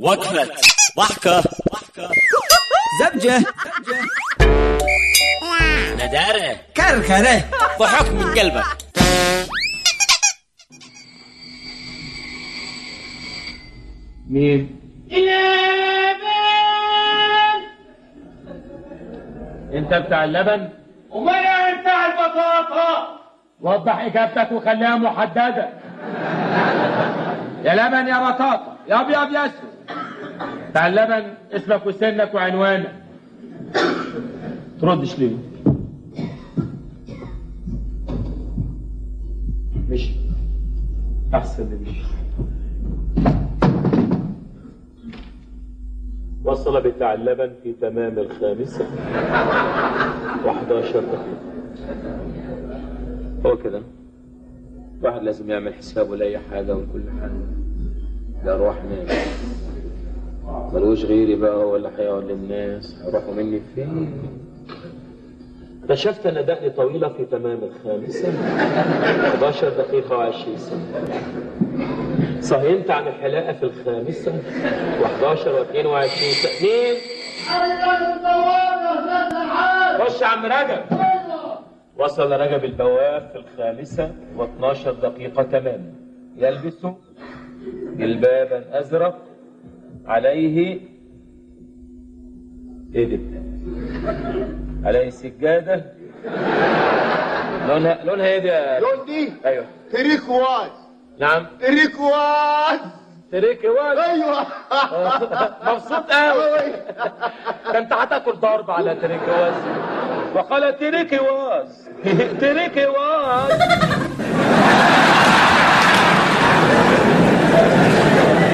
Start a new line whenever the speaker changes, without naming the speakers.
وقفة ضحكة
زبجة
ندارة
كركرة
ضحك من قلبك
مين؟ انت بتاع اللبن؟
امال ايه بتاع البطاطا
وضح اجابتك وخليها محدده يا لبن يا بطاطا يا ابيض يا اسود بتاع اللبن اسمك وسنك وعنوانك تردش ليه مش احسن اللي مش وصل بتاع اللبن في تمام الخامسة و11 دقيقة هو كده الواحد لازم يعمل حسابه لأي حاجة وكل حاجة لا روح ناس ملوش غيري بقى هو اللي هيقعد للناس هيروحوا مني فين اكتشفت ان دقني طويلة في تمام الخامسة 11 دقيقة و20 ثانية صهينت عن الحلاقة في الخامسة و11 و22 ثانية خش يا عم رجب وصل رجب البواب في الخامسة و12 دقيقة تماما يلبس جلبابا أزرق عليه ايه ده؟ عليه سجادة لونها لونها ايه دي يا-
لون دي
ايوه
تريكواز
نعم
تريكواز
تريكي واد
ايوه
مبسوط قوي ده انت هتاكل ضرب على تريكي واز وقال تريكي واز تريكي واز